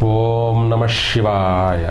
ఓం నమ శివాయ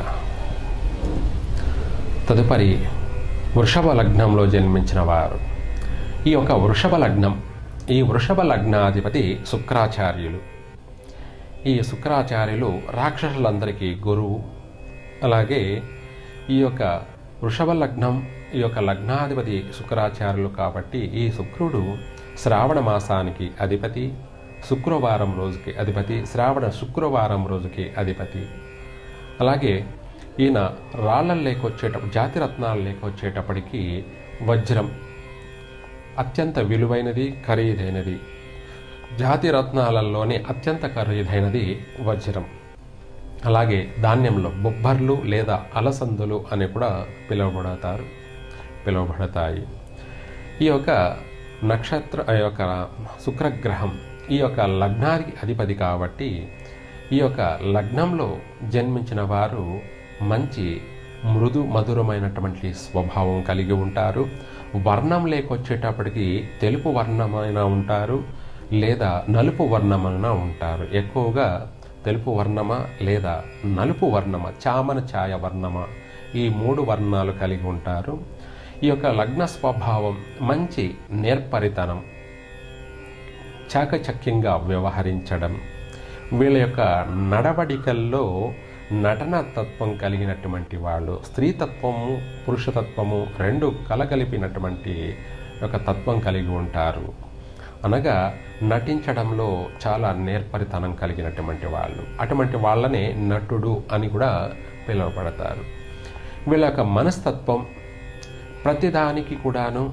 తదుపరి వృషభ లగ్నంలో జన్మించిన వారు ఈ యొక్క వృషభ లగ్నం ఈ వృషభ లగ్నాధిపతి శుక్రాచార్యులు ఈ శుక్రాచార్యులు రాక్షసులందరికీ గురువు అలాగే ఈ యొక్క వృషభ లగ్నం ఈ యొక్క లగ్నాధిపతి శుక్రాచార్యులు కాబట్టి ఈ శుక్రుడు శ్రావణ మాసానికి అధిపతి శుక్రవారం రోజుకి అధిపతి శ్రావణ శుక్రవారం రోజుకి అధిపతి అలాగే ఈయన రాళ్ళ లేకొచ్చేటప్పుడు జాతి రత్నాలు లేకొచ్చేటప్పటికి వజ్రం అత్యంత విలువైనది ఖరీదైనది జాతి రత్నాలలోనే అత్యంత ఖరీదైనది వజ్రం అలాగే ధాన్యంలో బొబ్బర్లు లేదా అలసందులు అని కూడా పిలువబడతారు పిలువబడతాయి ఈ యొక్క నక్షత్ర ఈ యొక్క శుక్రగ్రహం ఈ యొక్క లగ్నానికి అధిపతి కాబట్టి ఈ యొక్క లగ్నంలో జన్మించిన వారు మంచి మృదు మధురమైనటువంటి స్వభావం కలిగి ఉంటారు వర్ణం లేకొచ్చేటప్పటికి తెలుపు వర్ణమైన ఉంటారు లేదా నలుపు వర్ణమైన ఉంటారు ఎక్కువగా తెలుపు వర్ణమా లేదా నలుపు వర్ణమా చామన ఛాయ వర్ణమా ఈ మూడు వర్ణాలు కలిగి ఉంటారు ఈ యొక్క లగ్న స్వభావం మంచి నేర్పరితనం చాకచక్యంగా వ్యవహరించడం వీళ్ళ యొక్క నడవడికల్లో నటన తత్వం కలిగినటువంటి వాళ్ళు స్త్రీతత్వము పురుషతత్వము రెండు కలగలిపినటువంటి ఒక తత్వం కలిగి ఉంటారు అనగా నటించడంలో చాలా నేర్పరితనం కలిగినటువంటి వాళ్ళు అటువంటి వాళ్ళనే నటుడు అని కూడా పిలువబడతారు వీళ్ళ యొక్క మనస్తత్వం ప్రతిదానికి కూడాను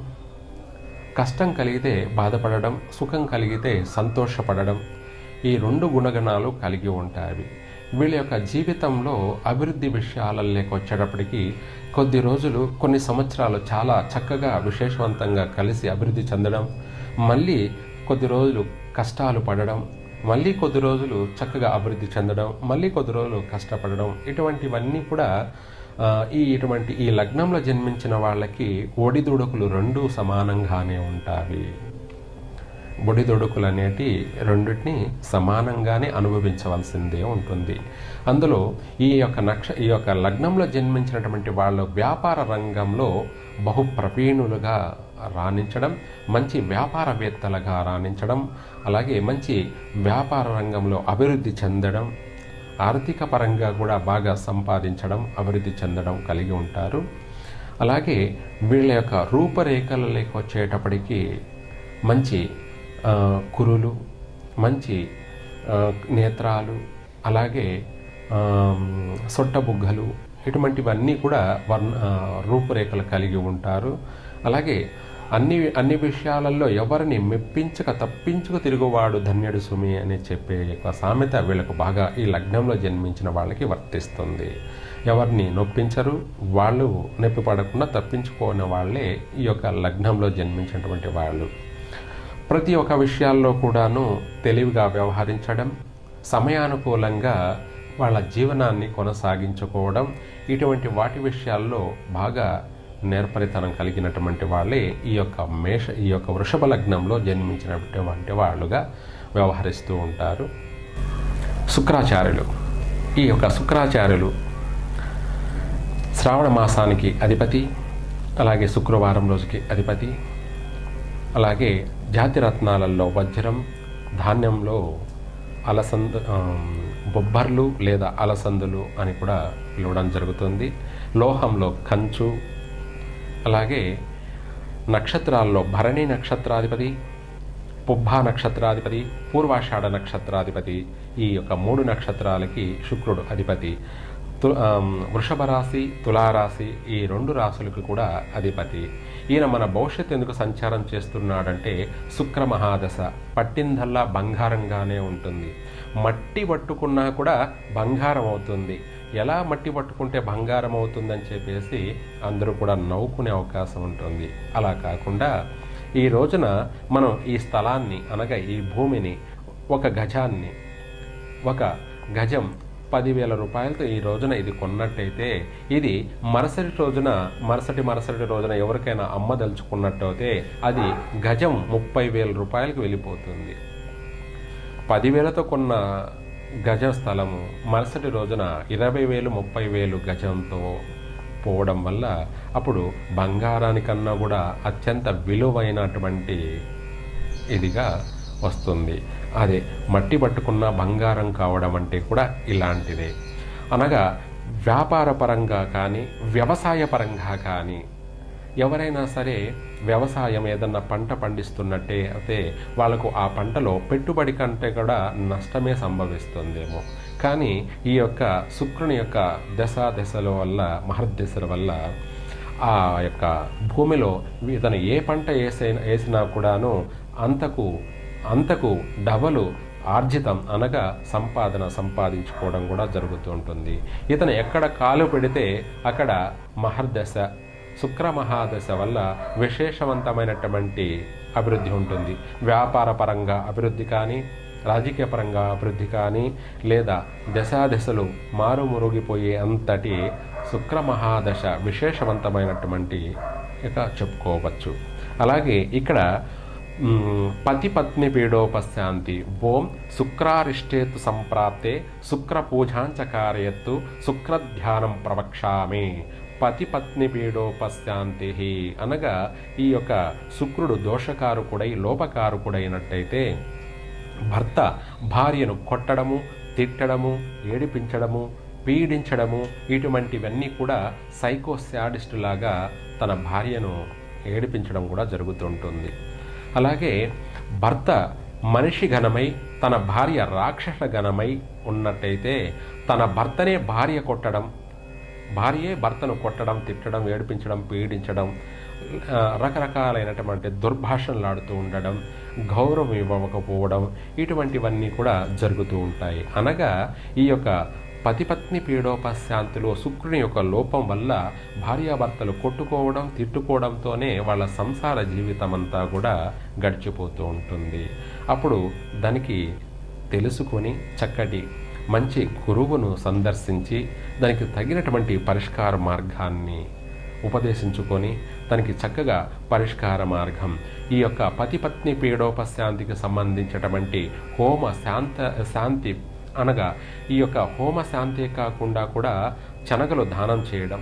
కష్టం కలిగితే బాధపడడం సుఖం కలిగితే సంతోషపడడం ఈ రెండు గుణగణాలు కలిగి ఉంటాయి వీళ్ళ యొక్క జీవితంలో అభివృద్ధి విషయాలలోకి వచ్చేటప్పటికి కొద్ది రోజులు కొన్ని సంవత్సరాలు చాలా చక్కగా విశేషవంతంగా కలిసి అభివృద్ధి చెందడం మళ్ళీ కొద్ది రోజులు కష్టాలు పడడం మళ్ళీ కొద్ది రోజులు చక్కగా అభివృద్ధి చెందడం మళ్ళీ కొద్ది రోజులు కష్టపడడం ఇటువంటివన్నీ కూడా ఆ, ఈ ఇటువంటి ఈ లగ్నంలో జన్మించిన వాళ్ళకి ఒడిదుడుకులు రెండు సమానంగానే ఉంటాయి ఒడిదుడుకులు అనేటి రెండింటిని సమానంగానే అనుభవించవలసిందే ఉంటుంది అందులో ఈ యొక్క నక్ష ఈ యొక్క లగ్నంలో జన్మించినటువంటి వాళ్ళు వ్యాపార రంగంలో బహు ప్రవీణులుగా రాణించడం మంచి వ్యాపారవేత్తలుగా రాణించడం అలాగే మంచి వ్యాపార రంగంలో అభివృద్ధి చెందడం ఆర్థిక పరంగా కూడా బాగా సంపాదించడం అభివృద్ధి చెందడం కలిగి ఉంటారు అలాగే వీళ్ళ యొక్క రూపరేఖలలోకి వచ్చేటప్పటికి మంచి ఆ, కురులు మంచి ఆ, నేత్రాలు అలాగే ఆ, సొట్టబుగ్గలు ఇటువంటివన్నీ కూడా వర్ణ ఆ, రూపురేఖలు కలిగి ఉంటారు అలాగే అన్ని అన్ని విషయాలలో ఎవరిని మెప్పించక తప్పించుక తిరుగువాడు ధన్యుడు సుమి అని చెప్పే యొక్క సామెత వీళ్ళకు బాగా ఈ లగ్నంలో జన్మించిన వాళ్ళకి వర్తిస్తుంది ఎవరిని నొప్పించరు వాళ్ళు నొప్పి పడకుండా తప్పించుకోని వాళ్ళే ఈ యొక్క లగ్నంలో జన్మించినటువంటి వాళ్ళు ప్రతి ఒక్క విషయాల్లో కూడాను తెలివిగా వ్యవహరించడం సమయానుకూలంగా వాళ్ళ జీవనాన్ని కొనసాగించుకోవడం ఇటువంటి వాటి విషయాల్లో బాగా నేర్పరితనం కలిగినటువంటి వాళ్ళే ఈ యొక్క మేష ఈ యొక్క వృషభ లగ్నంలో జన్మించినటువంటి వాళ్ళుగా వ్యవహరిస్తూ ఉంటారు శుక్రాచార్యులు ఈ యొక్క శుక్రాచార్యులు శ్రావణ మాసానికి అధిపతి అలాగే శుక్రవారం రోజుకి అధిపతి అలాగే జాతి రత్నాలలో వజ్రం ధాన్యంలో అలసంద ఆమ్, బొబ్బర్లు లేదా అలసందులు అని కూడా పిలవడం జరుగుతుంది లోహంలో కంచు అలాగే నక్షత్రాల్లో భరణి నక్షత్రాధిపతి పుబ్బా నక్షత్రాధిపతి పూర్వాషాఢ నక్షత్రాధిపతి ఈ యొక్క మూడు నక్షత్రాలకి శుక్రుడు అధిపతి తు ఆమ్, వృషభ రాశి తులారాశి ఈ రెండు రాశులకు కూడా అధిపతి ఈయన మన భవిష్యత్తు ఎందుకు సంచారం చేస్తున్నాడంటే శుక్ర మహాదశ పట్టిందల్లా బంగారంగానే ఉంటుంది మట్టి పట్టుకున్నా కూడా బంగారం అవుతుంది ఎలా మట్టి పట్టుకుంటే బంగారం అవుతుందని చెప్పేసి అందరూ కూడా నవ్వుకునే అవకాశం ఉంటుంది అలా కాకుండా ఈ రోజున మనం ఈ స్థలాన్ని అనగా ఈ భూమిని ఒక గజాన్ని ఒక గజం పదివేల రూపాయలతో ఈ రోజున ఇది కొన్నట్టయితే ఇది మరుసటి రోజున మరుసటి మరుసటి రోజున ఎవరికైనా అమ్మదలుచుకున్నట్టయితే అది గజం ముప్పై వేల రూపాయలకు వెళ్ళిపోతుంది పదివేలతో కొన్న గజం స్థలము మరుసటి రోజున ఇరవై వేలు ముప్పై వేలు గజంతో పోవడం వల్ల అప్పుడు బంగారానికన్నా కూడా అత్యంత విలువైనటువంటి ఇదిగా వస్తుంది అదే మట్టి పట్టుకున్న బంగారం కావడం అంటే కూడా ఇలాంటిదే అనగా వ్యాపార పరంగా కానీ వ్యవసాయ పరంగా కానీ ఎవరైనా సరే వ్యవసాయం ఏదన్నా పంట పండిస్తున్నట్టే అయితే వాళ్ళకు ఆ పంటలో పెట్టుబడి కంటే కూడా నష్టమే సంభవిస్తుందేమో కానీ ఈ యొక్క శుక్రుని యొక్క దశ దశల వల్ల మహర్దశల వల్ల ఆ యొక్క భూమిలో ఇతను ఏ పంట వేసే వేసినా కూడాను అంతకు అంతకు డబలు ఆర్జితం అనగా సంపాదన సంపాదించుకోవడం కూడా జరుగుతూ ఉంటుంది ఇతను ఎక్కడ కాలు పెడితే అక్కడ మహర్దశ శుక్ర మహాదశ వల్ల విశేషవంతమైనటువంటి అభివృద్ధి ఉంటుంది వ్యాపార పరంగా అభివృద్ధి కానీ రాజకీయ పరంగా అభివృద్ధి కానీ లేదా దశాదశలు మారుమురుగిపోయే అంతటి శుక్ర మహాదశ విశేషవంతమైనటువంటి ఇక చెప్పుకోవచ్చు అలాగే ఇక్కడ మ్, పతి పత్ని పీడోపశాంతి ఓం శుక్రారిష్టేతు సంప్రాప్తే శుక్ర పూజాంచ కారయత్తు శుక్రధ్యానం ప్రవక్షామి పతి పత్ని పీడోపశాంతి అనగా ఈ యొక్క శుక్రుడు దోషకారుకుడై లోపకారుకుడైనట్టయితే భర్త భార్యను కొట్టడము తిట్టడము ఏడిపించడము పీడించడము ఇటువంటివన్నీ కూడా సైకో శాడిస్ట్ లాగా తన భార్యను ఏడిపించడం కూడా జరుగుతుంటుంది అలాగే భర్త మనిషి గణమై తన భార్య రాక్షస గణమై ఉన్నట్టయితే తన భర్తనే భార్య కొట్టడం భార్యే భర్తను కొట్టడం తిట్టడం ఏడిపించడం పీడించడం ఆ, రకరకాలైనటువంటి దుర్భాషణలాడుతూ ఉండడం గౌరవం ఇవ్వకపోవడం ఇటువంటివన్నీ కూడా జరుగుతూ ఉంటాయి అనగా ఈ యొక్క పతిపత్ని పీడోపశాంతిలో శుక్రుని యొక్క లోపం వల్ల భార్యాభర్తలు కొట్టుకోవడం తిట్టుకోవడంతోనే వాళ్ళ సంసార జీవితం అంతా కూడా గడిచిపోతూ ఉంటుంది అప్పుడు దానికి తెలుసుకొని చక్కటి మంచి గురువును సందర్శించి దానికి తగినటువంటి పరిష్కార మార్గాన్ని ఉపదేశించుకొని దానికి చక్కగా పరిష్కార మార్గం ఈ యొక్క పతిపత్ని పీడోపశాంతికి సంబంధించినటువంటి హోమ శాంత శాంతి అనగా ఈ యొక్క హోమ శాంతే కాకుండా కూడా శనగలు దానం చేయడం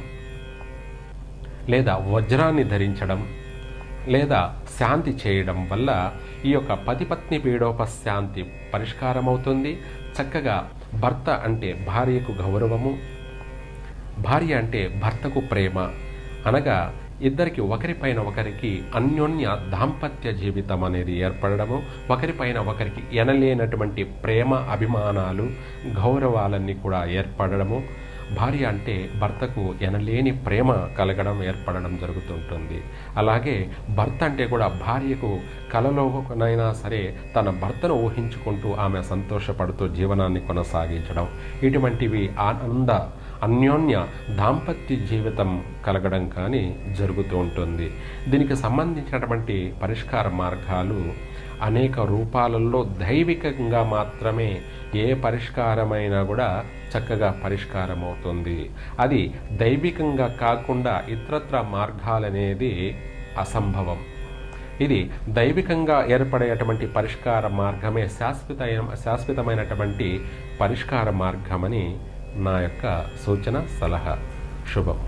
లేదా వజ్రాన్ని ధరించడం లేదా శాంతి చేయడం వల్ల ఈ యొక్క పతిపత్ని పీడోపశాంతి పరిష్కారం అవుతుంది చక్కగా భర్త అంటే భార్యకు గౌరవము భార్య అంటే భర్తకు ప్రేమ అనగా ఇద్దరికి ఒకరిపైన ఒకరికి అన్యోన్య దాంపత్య జీవితం అనేది ఏర్పడడము ఒకరిపైన ఒకరికి ఎనలేనటువంటి ప్రేమ అభిమానాలు గౌరవాలన్నీ కూడా ఏర్పడడము భార్య అంటే భర్తకు ఎనలేని ప్రేమ కలగడం ఏర్పడడం జరుగుతుంటుంది అలాగే భర్త అంటే కూడా భార్యకు కలలోనైనా సరే తన భర్తను ఊహించుకుంటూ ఆమె సంతోషపడుతూ జీవనాన్ని కొనసాగించడం ఇటువంటివి ఆనంద అన్యోన్య దాంపత్య జీవితం కలగడం కానీ జరుగుతూ ఉంటుంది దీనికి సంబంధించినటువంటి పరిష్కార మార్గాలు అనేక రూపాలలో దైవికంగా మాత్రమే ఏ పరిష్కారమైనా కూడా చక్కగా పరిష్కారం అవుతుంది అది దైవికంగా కాకుండా ఇతరత్ర మార్గాలనేది అసంభవం ఇది దైవికంగా ఏర్పడేటువంటి పరిష్కార మార్గమే శాశ్వత శాశ్వతమైనటువంటి పరిష్కార మార్గమని నా యొక్క సూచన సలహా శుభం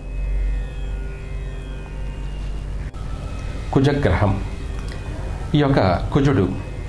కుజగ్రహం ఈ యొక్క కుజుడు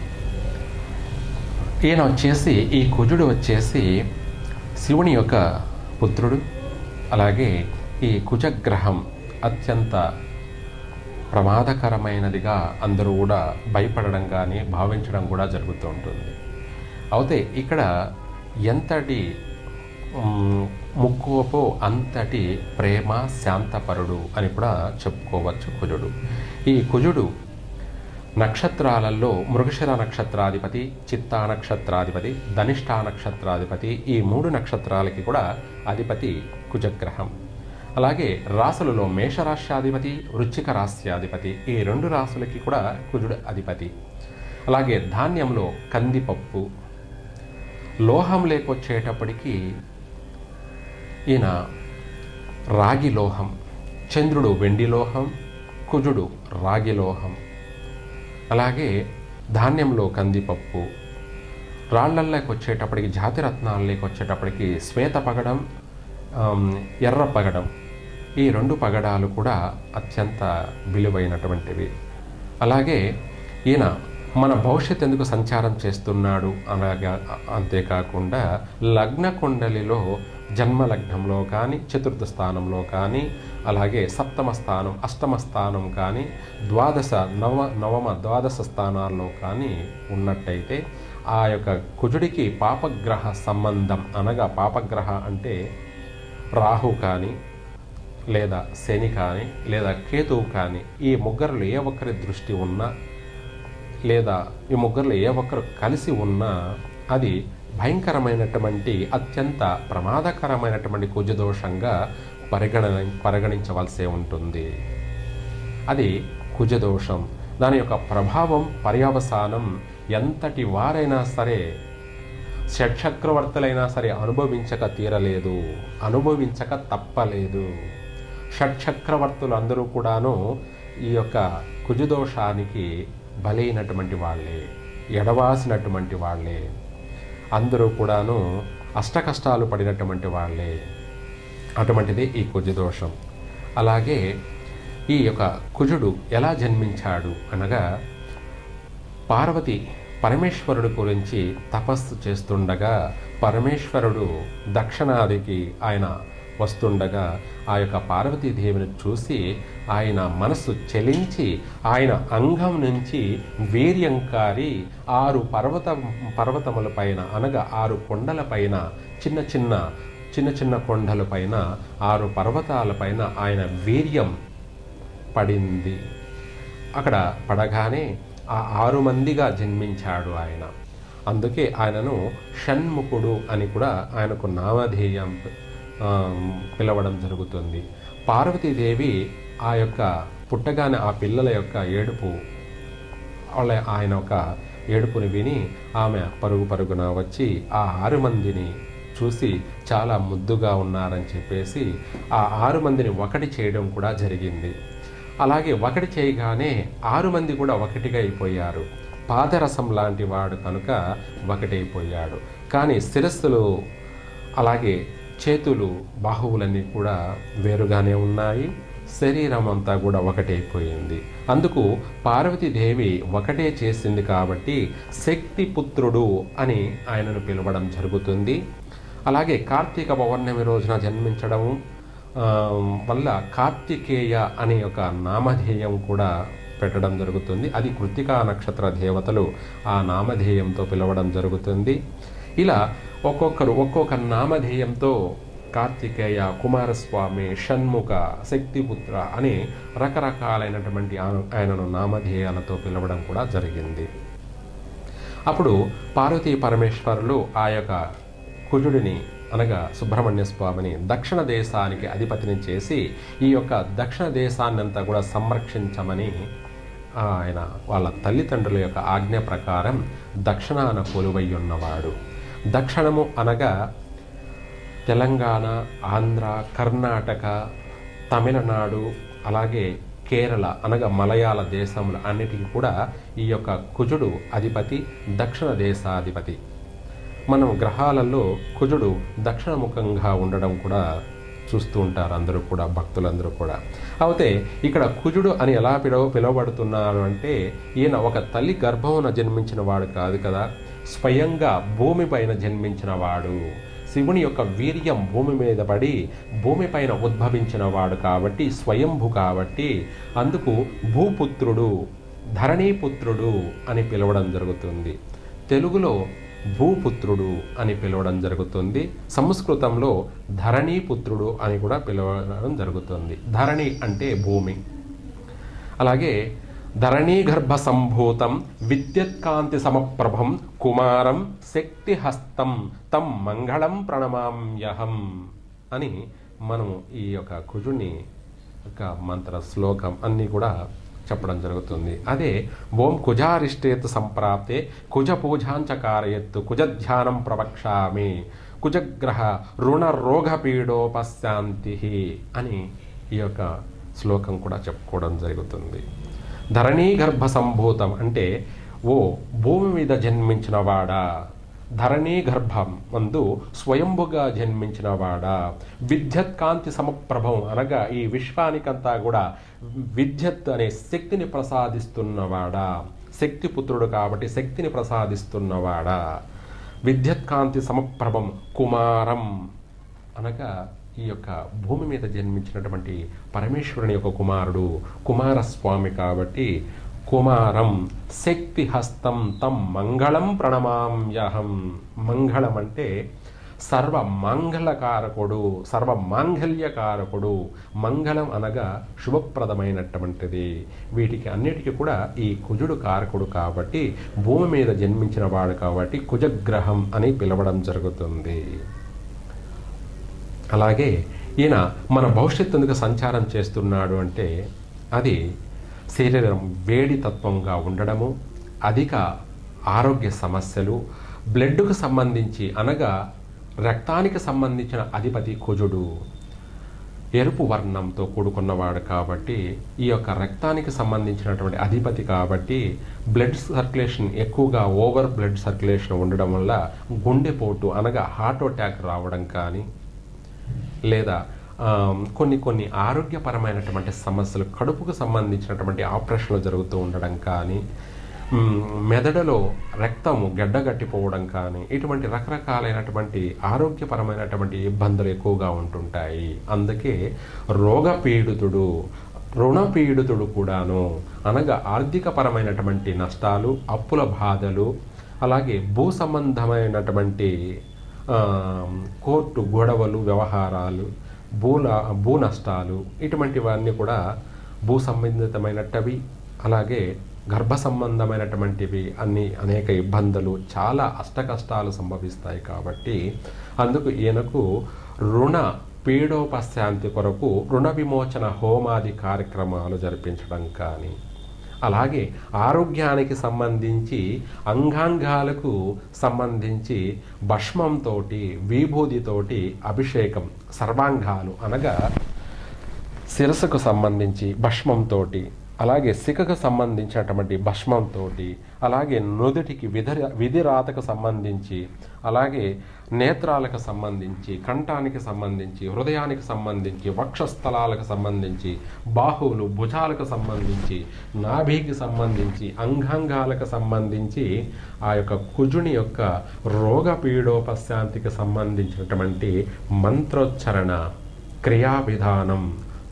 ఈయన వచ్చేసి ఈ కుజుడు వచ్చేసి శివుని యొక్క పుత్రుడు అలాగే ఈ కుజగ్రహం అత్యంత ప్రమాదకరమైనదిగా అందరూ కూడా భయపడడం కానీ భావించడం కూడా జరుగుతూ ఉంటుంది అయితే ఇక్కడ ఎంతటి మ్, ముక్కువపు అంతటి ప్రేమ శాంతపరుడు అని కూడా చెప్పుకోవచ్చు కుజుడు ఈ కుజుడు నక్షత్రాలలో మృగశిర నక్షత్రాధిపతి చిత్తా నక్షత్రాధిపతి ధనిష్టా నక్షత్రాధిపతి ఈ మూడు నక్షత్రాలకి కూడా అధిపతి కుజగ్రహం అలాగే రాసులలో మేషరాశ్యాధిపతి వృశ్చిక రాశ్యాధిపతి ఈ రెండు రాసులకి కూడా కుజుడు అధిపతి అలాగే ధాన్యంలో కందిపప్పు లోహం లేకొచ్చేటప్పటికి ఈయన రాగి లోహం చంద్రుడు వెండి లోహం కుజుడు రాగి లోహం అలాగే ధాన్యంలో కందిపప్పు రాళ్ళల్లోకి వచ్చేటప్పటికి జాతి రత్నాల్లోకి వచ్చేటప్పటికి శ్వేత పగడం ఆమ్, ఎర్ర పగడం ఈ రెండు పగడాలు కూడా అత్యంత విలువైనటువంటివి అలాగే ఈయన మన భవిష్యత్ ఎందుకు సంచారం చేస్తున్నాడు అనగా అంతేకాకుండా లగ్న కుండలిలో జన్మ లగ్నంలో కానీ చతుర్థ స్థానంలో కానీ అలాగే సప్తమ స్థానం అష్టమ స్థానం కానీ ద్వాదశ నవ నవమ ద్వాదశ స్థానాల్లో కానీ ఉన్నట్టయితే ఆ యొక్క కుజుడికి పాపగ్రహ సంబంధం అనగా పాపగ్రహ అంటే రాహు కానీ లేదా శని కానీ లేదా కేతువు కానీ ఈ ముగ్గురులో ఏ ఒక్కరి దృష్టి ఉన్నా లేదా ఈ ముగ్గురులో ఏ ఒక్కరు కలిసి ఉన్నా అది భయంకరమైనటువంటి అత్యంత ప్రమాదకరమైనటువంటి కుజదోషంగా పరిగణ పరిగణించవలసే ఉంటుంది అది కుజదోషం దాని యొక్క ప్రభావం పర్యవసానం ఎంతటి వారైనా సరే షట్చక్రవర్తులైనా సరే అనుభవించక తీరలేదు అనుభవించక తప్పలేదు షట్చక్రవర్తులు అందరూ కూడాను ఈ యొక్క కుజదోషానికి బలైనటువంటి వాళ్ళే ఎడవాసినటువంటి వాళ్ళే అందరూ కూడాను అష్టకష్టాలు పడినటువంటి వాళ్ళే అటువంటిది ఈ కుజదోషం అలాగే ఈ యొక్క కుజుడు ఎలా జన్మించాడు అనగా పార్వతి పరమేశ్వరుడు గురించి తపస్సు చేస్తుండగా పరమేశ్వరుడు దక్షిణాదికి ఆయన వస్తుండగా ఆ యొక్క పార్వతీదేవిని చూసి ఆయన మనస్సు చెలించి ఆయన అంగం నుంచి వీర్యం కారి ఆరు పర్వత పర్వతముల పైన అనగా ఆరు కొండల పైన చిన్న చిన్న చిన్న చిన్న కొండల పైన ఆరు పర్వతాల పైన ఆయన వీర్యం పడింది అక్కడ పడగానే ఆ ఆరు మందిగా జన్మించాడు ఆయన అందుకే ఆయనను షణ్ముఖుడు అని కూడా ఆయనకు నామధేయం ఆ, పిలవడం జరుగుతుంది పార్వతీదేవి ఆ యొక్క పుట్టగానే ఆ పిల్లల యొక్క ఏడుపు వాళ్ళ ఆయన ఒక ఏడుపుని విని ఆమె పరుగు పరుగున వచ్చి ఆ ఆరు మందిని చూసి చాలా ముద్దుగా ఉన్నారని చెప్పేసి ఆ ఆరు మందిని ఒకటి చేయడం కూడా జరిగింది అలాగే ఒకటి చేయగానే ఆరు మంది కూడా ఒకటిగా అయిపోయారు పాదరసం లాంటి వాడు కనుక ఒకటైపోయాడు కానీ శిరస్సులు అలాగే చేతులు బాహువులన్నీ కూడా వేరుగానే ఉన్నాయి శరీరం అంతా కూడా ఒకటైపోయింది అందుకు పార్వతీదేవి ఒకటే చేసింది కాబట్టి శక్తి పుత్రుడు అని ఆయనను పిలవడం జరుగుతుంది అలాగే కార్తీక పౌర్ణమి రోజున జన్మించడం ఆ, వల్ల కార్తికేయ అనే ఒక నామధేయం కూడా పెట్టడం జరుగుతుంది అది కృతికా నక్షత్ర దేవతలు ఆ నామధేయంతో పిలవడం జరుగుతుంది ఇలా ఒక్కొక్కరు ఒక్కొక్క నామధేయంతో కార్తికేయ కుమారస్వామి షణ్ముఖ శక్తిపుత్ర అని రకరకాలైనటువంటి ఆ- ఆయనను నామధేయాలతో పిలవడం కూడా జరిగింది అప్పుడు పార్వతీ పరమేశ్వరులు ఆ యొక్క కుజుడిని అనగా సుబ్రహ్మణ్య స్వామిని దక్షిణ దేశానికి అధిపతిని చేసి ఈ యొక్క దక్షిణ దేశాన్ని అంతా కూడా సంరక్షించమని ఆయన వాళ్ళ తల్లిదండ్రుల యొక్క ఆజ్ఞ ప్రకారం దక్షిణాన కొలువై ఉన్నవాడు దక్షిణము అనగా తెలంగాణ ఆంధ్ర కర్ణాటక తమిళనాడు అలాగే కేరళ అనగా మలయాళ దేశములు అన్నిటికీ కూడా ఈ యొక్క కుజుడు అధిపతి దక్షిణ దేశాధిపతి మనం గ్రహాలలో కుజుడు దక్షిణముఖంగా ఉండడం కూడా చూస్తూ ఉంటారు అందరూ కూడా భక్తులందరూ కూడా అయితే ఇక్కడ కుజుడు అని ఎలా పిలవ పిలువబడుతున్నారు అంటే ఈయన ఒక తల్లి గర్భమున జన్మించిన వాడు కాదు కదా స్వయంగా భూమి పైన జన్మించిన వాడు శివుని యొక్క వీర్యం భూమి మీద పడి భూమిపైన ఉద్భవించిన వాడు కాబట్టి స్వయంభు కాబట్టి అందుకు భూపుత్రుడు ధరణీపుత్రుడు అని పిలవడం జరుగుతుంది తెలుగులో భూపుత్రుడు అని పిలవడం జరుగుతుంది సంస్కృతంలో ధరణీపుత్రుడు అని కూడా పిలవడం జరుగుతుంది ధరణి అంటే భూమి అలాగే ధరణీగర్భ సంభూతం విద్యుత్కాంతి సమప్రభం కుమారం శక్తిహస్తం తం మంగళం ప్రణమామ్యహం అని మనము ఈ యొక్క కుజుని యొక్క మంత్ర శ్లోకం అన్నీ కూడా చెప్పడం జరుగుతుంది అదే ఓం కుజారిష్టేత్ సంప్రాప్తే కుజ పూజాంచ కారయత్తు కుజ ధ్యానం ప్రవక్ష్యామి కుజగ్రహ రుణ రోగ పీడోపశాంతి అని ఈ యొక్క శ్లోకం కూడా చెప్పుకోవడం జరుగుతుంది ధరణీ గర్భ సంభూతం అంటే ఓ భూమి మీద జన్మించిన వాడా ధరణీ గర్భం మందు స్వయంభుగా జన్మించిన వాడా విద్యుత్ కాంతి సమప్రభం అనగా ఈ విశ్వానికంతా కూడా విద్యుత్ అనే శక్తిని ప్రసాదిస్తున్నవాడా శక్తి పుత్రుడు కాబట్టి శక్తిని ప్రసాదిస్తున్నవాడా విద్యుత్ కాంతి సమప్రభం కుమారం అనగా ఈ యొక్క భూమి మీద జన్మించినటువంటి పరమేశ్వరుని యొక్క కుమారుడు కుమారస్వామి కాబట్టి కుమారం శక్తి హస్తం తం మంగళం ప్రణమామ్యహం మంగళం అంటే సర్వ మంగళకారకుడు సర్వ మాంగళ్యకారకుడు మంగళం అనగా శుభప్రదమైనటువంటిది వీటికి అన్నిటికీ కూడా ఈ కుజుడు కారకుడు కాబట్టి భూమి మీద జన్మించిన వాడు కాబట్టి కుజగ్రహం అని పిలవడం జరుగుతుంది అలాగే ఈయన మన భవిష్యత్తుకు సంచారం చేస్తున్నాడు అంటే అది శరీరం వేడి తత్వంగా ఉండడము అధిక ఆరోగ్య సమస్యలు బ్లడ్కు సంబంధించి అనగా రక్తానికి సంబంధించిన అధిపతి కుజుడు ఎరుపు వర్ణంతో కూడుకున్నవాడు కాబట్టి ఈ యొక్క రక్తానికి సంబంధించినటువంటి అధిపతి కాబట్టి బ్లడ్ సర్క్యులేషన్ ఎక్కువగా ఓవర్ బ్లడ్ సర్క్యులేషన్ ఉండడం వల్ల గుండెపోటు అనగా హార్ట్ అటాక్ రావడం కానీ లేదా ఆ, కొన్ని కొన్ని ఆరోగ్యపరమైనటువంటి సమస్యలు కడుపుకు సంబంధించినటువంటి ఆపరేషన్లు జరుగుతూ ఉండడం కానీ మ్, మెదడులో రక్తము గడ్డగట్టిపోవడం కానీ ఇటువంటి రకరకాలైనటువంటి ఆరోగ్యపరమైనటువంటి ఇబ్బందులు ఎక్కువగా ఉంటుంటాయి అందుకే రోగపీడితుడు రుణపీడితుడు కూడాను అనగా ఆర్థికపరమైనటువంటి నష్టాలు అప్పుల బాధలు అలాగే భూ సంబంధమైనటువంటి ఆ, కోర్టు గొడవలు వ్యవహారాలు భూల భూ నష్టాలు ఇటువంటివన్నీ కూడా భూ సంబంధితమైనవి అలాగే గర్భ సంబంధమైనటువంటివి అన్ని అనేక ఇబ్బందులు చాలా అష్టకష్టాలు సంభవిస్తాయి కాబట్టి అందుకు ఈయనకు రుణ పీడోపశాంతి కొరకు రుణ విమోచన హోమాది కార్యక్రమాలు జరిపించడం కానీ అలాగే ఆరోగ్యానికి సంబంధించి అంగాంగాలకు సంబంధించి భస్మంతో విభూతితోటి అభిషేకం సర్వాంగాలు అనగా శిరస్సుకు సంబంధించి భస్మంతో అలాగే సికకు సంబంధించినటువంటి భస్మంతో అలాగే నుదుటికి విధి విధిరాతకు సంబంధించి అలాగే నేత్రాలకు సంబంధించి కంఠానికి సంబంధించి హృదయానికి సంబంధించి వక్షస్థలాలకు సంబంధించి బాహువులు భుజాలకు సంబంధించి నాభికి సంబంధించి అంగాంగాలకు సంబంధించి ఆ యొక్క కుజుని యొక్క రోగ పీడోపశాంతికి సంబంధించినటువంటి మంత్రోచ్చరణ క్రియా విధానం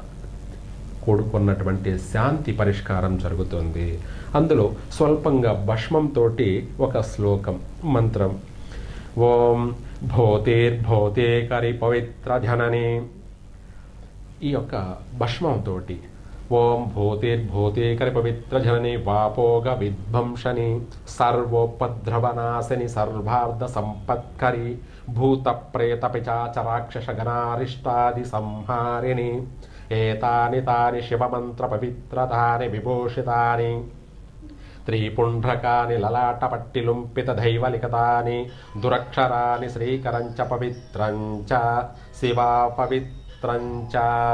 కూడుకున్నటువంటి శాంతి పరిష్కారం జరుగుతుంది అందులో స్వల్పంగా భస్మంతో ఒక శ్లోకం మంత్రం ఓం భూతేర్భూతే కరి పవిత్ర జనని ఈ యొక్క భస్మంతో ఓం భూతేర్భూతే కరి పవిత్ర జనని వాపోగ విధ్వంసని సర్వోపద్రవనాశని సర్వార్థ సంపత్కరి భూత ప్రేత పిచాచ రాక్షస గణారిష్టాది సంహారిణి ఏతాని తాని శివమంత్ర పవిత్రతాని విభూషితాని త్రిపుండ్రకాని లలాటపట్టిలుంపిత దైవలికతాని దురక్షరాని శ్రీకరంచ పవిత్రంచ శివా పవిత్రంచ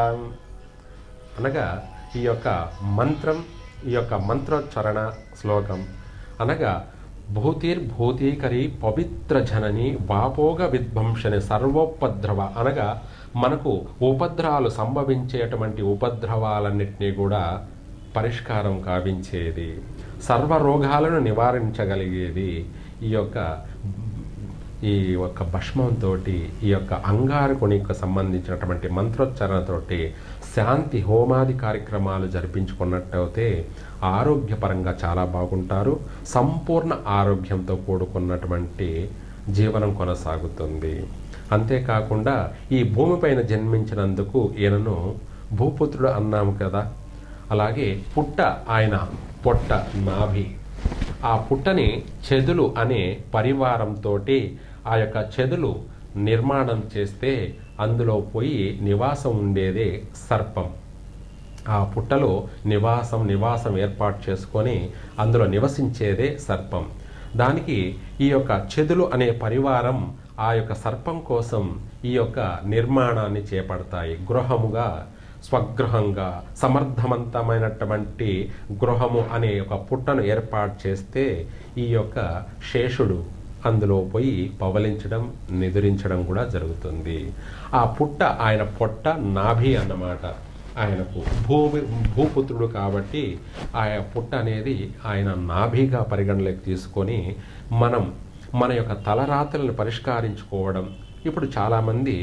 అనగా ఈ యొక్క మంత్రం ఈ యొక్క మంత్రోచ్చరణ శ్లోకం అనగా భూతిర్భూతీకరి పవిత్ర జనని వాపోగ విధ్వంసని సర్వోపద్రవ అనగా మనకు ఉపద్రవాలు సంభవించేటువంటి ఉపద్రవాలన్నింటినీ కూడా పరిష్కారం కావించేది సర్వ రోగాలను నివారించగలిగేది ఈ యొక్క ఈ యొక్క భస్మంతో ఈ యొక్క అంగారకునికి సంబంధించినటువంటి మంత్రోచ్చరణతోటి శాంతి హోమాది కార్యక్రమాలు జరిపించుకున్నట్టయితే ఆరోగ్యపరంగా చాలా బాగుంటారు సంపూర్ణ ఆరోగ్యంతో కూడుకున్నటువంటి జీవనం కొనసాగుతుంది అంతేకాకుండా ఈ భూమిపైన జన్మించినందుకు ఈయనను భూపుత్రుడు అన్నాము కదా అలాగే పుట్ట ఆయన పొట్ట నాభి ఆ పుట్టని చెదులు అనే పరివారంతో ఆ యొక్క చెదులు నిర్మాణం చేస్తే అందులో పోయి నివాసం ఉండేదే సర్పం ఆ పుట్టలో నివాసం నివాసం ఏర్పాటు చేసుకొని అందులో నివసించేదే సర్పం దానికి ఈ యొక్క చెదులు అనే పరివారం ఆ యొక్క సర్పం కోసం ఈ యొక్క నిర్మాణాన్ని చేపడతాయి గృహముగా స్వగృహంగా సమర్థవంతమైనటువంటి గృహము అనే ఒక పుట్టను ఏర్పాటు చేస్తే ఈ యొక్క శేషుడు అందులో పోయి పవలించడం నిద్రించడం కూడా జరుగుతుంది ఆ పుట్ట ఆయన పొట్ట నాభి అన్నమాట ఆయనకు భూమి భూపుత్రుడు కాబట్టి ఆ పుట్ట అనేది ఆయన నాభిగా పరిగణలోకి తీసుకొని మనం మన యొక్క తలరాత్రులను పరిష్కరించుకోవడం ఇప్పుడు చాలామంది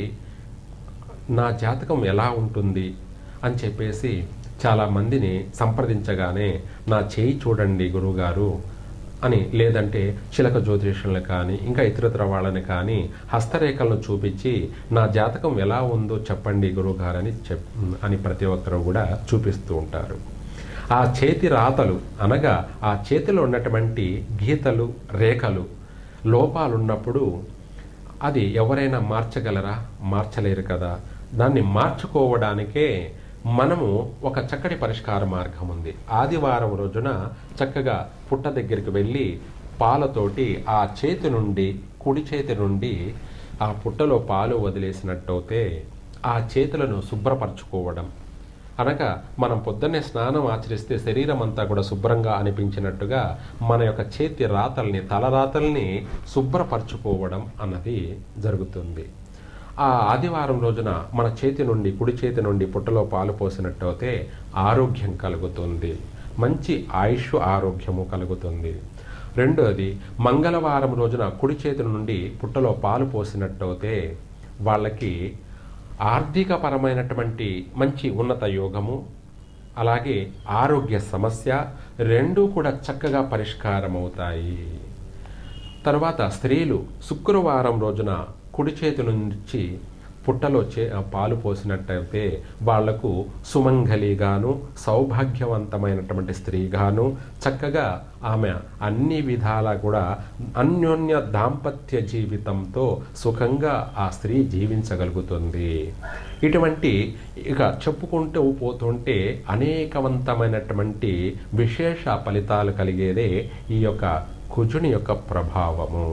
నా జాతకం ఎలా ఉంటుంది అని చెప్పేసి చాలామందిని సంప్రదించగానే నా చేయి చూడండి గురువుగారు అని లేదంటే చిలక జ్యోతిషులను కానీ ఇంకా ఇతరత్ర వాళ్ళని కానీ హస్తరేఖలను చూపించి నా జాతకం ఎలా ఉందో చెప్పండి గురువుగారని చెప్ అని ప్రతి ఒక్కరు కూడా చూపిస్తూ ఉంటారు ఆ చేతి రాతలు అనగా ఆ చేతిలో ఉన్నటువంటి గీతలు రేఖలు లోపాలున్నప్పుడు అది ఎవరైనా మార్చగలరా మార్చలేరు కదా దాన్ని మార్చుకోవడానికే మనము ఒక చక్కటి పరిష్కార మార్గం ఉంది ఆదివారం రోజున చక్కగా పుట్ట దగ్గరికి వెళ్ళి పాలతోటి ఆ చేతి నుండి కుడి చేతి నుండి ఆ పుట్టలో పాలు వదిలేసినట్టయితే ఆ చేతులను శుభ్రపరచుకోవడం అనగా మనం పొద్దున్నే స్నానం ఆచరిస్తే శరీరం అంతా కూడా శుభ్రంగా అనిపించినట్టుగా మన యొక్క చేతి రాతల్ని తలరాతల్ని శుభ్రపరచుకోవడం అన్నది జరుగుతుంది ఆ ఆదివారం రోజున మన చేతి నుండి కుడి చేతి నుండి పుట్టలో పాలు పోసినట్టయితే ఆరోగ్యం కలుగుతుంది మంచి ఆయుష్ ఆరోగ్యము కలుగుతుంది రెండోది మంగళవారం రోజున కుడి చేతి నుండి పుట్టలో పాలు పోసినట్టయితే వాళ్ళకి ఆర్థికపరమైనటువంటి మంచి ఉన్నత యోగము అలాగే ఆరోగ్య సమస్య రెండూ కూడా చక్కగా పరిష్కారం అవుతాయి తర్వాత స్త్రీలు శుక్రవారం రోజున కుడి చేతి నుంచి పుట్టలో చే పాలు పోసినట్టయితే వాళ్లకు సుమంగలిగాను సౌభాగ్యవంతమైనటువంటి స్త్రీగాను చక్కగా ఆమె అన్ని విధాలా కూడా అన్యోన్య దాంపత్య జీవితంతో సుఖంగా ఆ స్త్రీ జీవించగలుగుతుంది ఇటువంటి ఇక చెప్పుకుంటూ పోతుంటే అనేకవంతమైనటువంటి విశేష ఫలితాలు కలిగేదే ఈ యొక్క కుజుని యొక్క ప్రభావము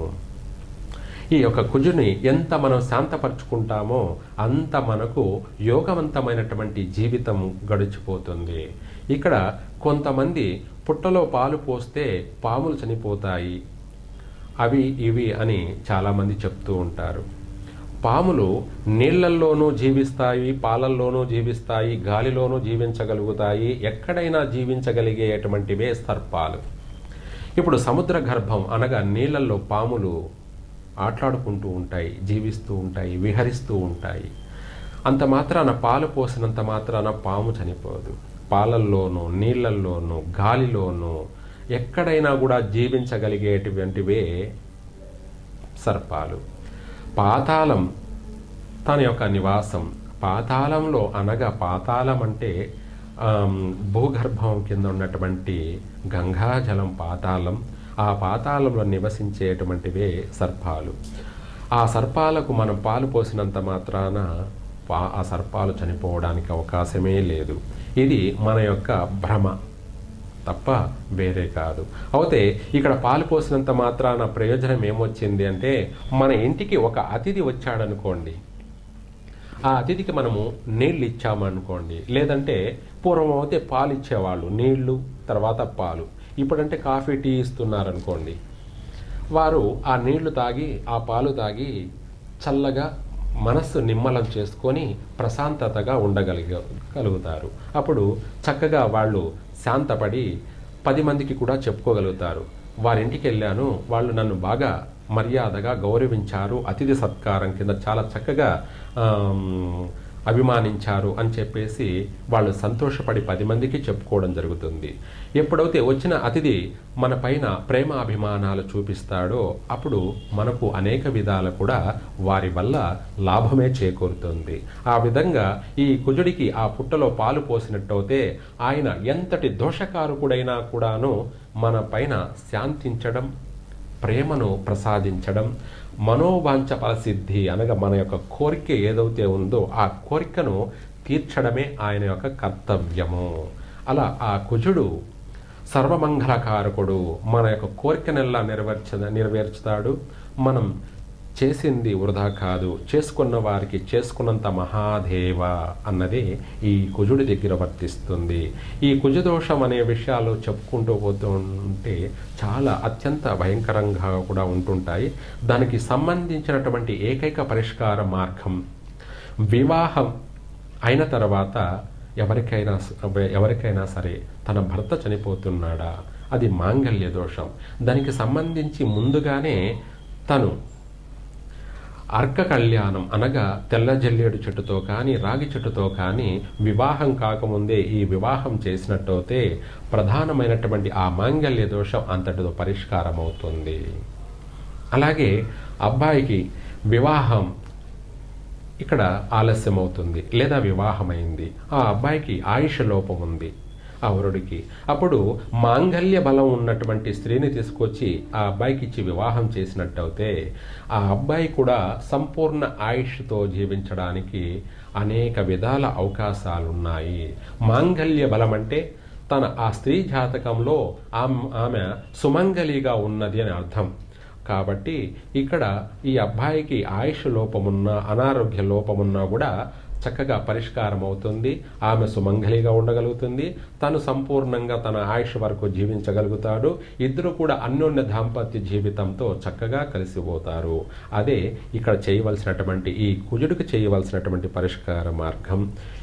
ఈ యొక్క కుజుని ఎంత మనం శాంతపరుచుకుంటామో అంత మనకు యోగవంతమైనటువంటి జీవితం గడిచిపోతుంది ఇక్కడ కొంతమంది పుట్టలో పాలు పోస్తే పాములు చనిపోతాయి అవి ఇవి అని చాలామంది చెప్తూ ఉంటారు పాములు నీళ్లల్లోనూ జీవిస్తాయి పాలల్లోనూ జీవిస్తాయి గాలిలోనూ జీవించగలుగుతాయి ఎక్కడైనా జీవించగలిగేటువంటివే సర్పాలు ఇప్పుడు సముద్ర గర్భం అనగా నీళ్ళల్లో పాములు ఆటలాడుకుంటూ ఉంటాయి జీవిస్తూ ఉంటాయి విహరిస్తూ ఉంటాయి అంత మాత్రాన పాలు పోసినంత మాత్రాన పాము చనిపోదు పాలల్లోనూ నీళ్ళల్లోనూ గాలిలోనూ ఎక్కడైనా కూడా జీవించగలిగేటువంటివే సర్పాలు పాతాళం తన యొక్క నివాసం పాతాళంలో అనగా పాతాళం అంటే ఆమ్, భూగర్భం కింద ఉన్నటువంటి గంగాజలం పాతాళం ఆ పాతాళంలో నివసించేటువంటివే సర్పాలు ఆ సర్పాలకు మనం పాలు పోసినంత మాత్రాన పా ఆ సర్పాలు చనిపోవడానికి అవకాశమే లేదు ఇది మన యొక్క భ్రమ తప్ప వేరే కాదు అయితే ఇక్కడ పాలు పోసినంత మాత్రాన ప్రయోజనం ఏమొచ్చింది అంటే మన ఇంటికి ఒక అతిథి వచ్చాడనుకోండి ఆ అతిథికి మనము నీళ్ళు ఇచ్చామనుకోండి లేదంటే పూర్వం అయితే పాలు ఇచ్చేవాళ్ళు నీళ్లు తర్వాత పాలు ఇప్పుడంటే కాఫీ టీ ఇస్తున్నారనుకోండి వారు ఆ నీళ్లు తాగి ఆ పాలు తాగి చల్లగా మనస్సు నిమ్మలం చేసుకొని ప్రశాంతతగా ఉండగలిగ కలుగుతారు అప్పుడు చక్కగా వాళ్ళు శాంతపడి పది మందికి కూడా చెప్పుకోగలుగుతారు వారింటికి వెళ్ళాను వాళ్ళు నన్ను బాగా మర్యాదగా గౌరవించారు అతిథి సత్కారం కింద చాలా చక్కగా ఆమ్, అభిమానించారు అని చెప్పేసి వాళ్ళు సంతోషపడి పది మందికి చెప్పుకోవడం జరుగుతుంది ఎప్పుడైతే వచ్చిన అతిథి మన పైన ప్రేమ అభిమానాలు చూపిస్తాడో అప్పుడు మనకు అనేక విధాలు కూడా వారి వల్ల లాభమే చేకూరుతుంది ఆ విధంగా ఈ కుజుడికి ఆ పుట్టలో పాలు పోసినట్టయితే ఆయన ఎంతటి దోషకారకుడైనా కూడాను మన పైన శాంతించడం ప్రేమను ప్రసాదించడం మనోవాంఛ ఫలసిద్ధి అనగా మన యొక్క కోరిక ఏదైతే ఉందో ఆ కోరికను తీర్చడమే ఆయన యొక్క కర్తవ్యము అలా ఆ కుజుడు సర్వమంగళకారకుడు మన యొక్క కోరికనెల్లా నెరవేర్చ నెరవేర్చుతాడు మనం చేసింది వృధా కాదు చేసుకున్న వారికి చేసుకున్నంత మహాదేవ అన్నది ఈ కుజుడి దగ్గర వర్తిస్తుంది ఈ కుజదోషం అనే విషయాలు చెప్పుకుంటూ పోతూ ఉంటే చాలా అత్యంత భయంకరంగా కూడా ఉంటుంటాయి దానికి సంబంధించినటువంటి ఏకైక పరిష్కార మార్గం వివాహం అయిన తర్వాత ఎవరికైనా ఎవరికైనా సరే తన భర్త చనిపోతున్నాడా అది మాంగళ్య దోషం దానికి సంబంధించి ముందుగానే తను అర్క కళ్యాణం అనగా తెల్ల జల్లేడు చెట్టుతో కానీ రాగి చెట్టుతో కానీ వివాహం కాకముందే ఈ వివాహం చేసినట్టయితే ప్రధానమైనటువంటి ఆ మాంగళ్య దోషం అంతటితో పరిష్కారం అవుతుంది అలాగే అబ్బాయికి వివాహం ఇక్కడ ఆలస్యం అవుతుంది లేదా వివాహమైంది ఆ అబ్బాయికి ఆయుష లోపం ఉంది ఆ వరుడికి అప్పుడు మాంగల్య బలం ఉన్నటువంటి స్త్రీని తీసుకొచ్చి ఆ అబ్బాయికి ఇచ్చి వివాహం చేసినట్టయితే ఆ అబ్బాయి కూడా సంపూర్ణ ఆయుష్తో జీవించడానికి అనేక విధాల అవకాశాలున్నాయి మాంగల్య బలం అంటే తన ఆ స్త్రీ జాతకంలో ఆమ్- ఆమె సుమంగలిగా ఉన్నది అని అర్థం కాబట్టి ఇక్కడ ఈ అబ్బాయికి ఆయుష్ లోపమున్నా అనారోగ్య లోపమున్నా కూడా చక్కగా పరిష్కారం అవుతుంది ఆమె సుమంగలిగా ఉండగలుగుతుంది తను సంపూర్ణంగా తన ఆయుష్ వరకు జీవించగలుగుతాడు ఇద్దరు కూడా అన్యోన్య దాంపత్య జీవితంతో చక్కగా కలిసిపోతారు అదే ఇక్కడ చేయవలసినటువంటి ఈ కుజుడికి చేయవలసినటువంటి పరిష్కార మార్గం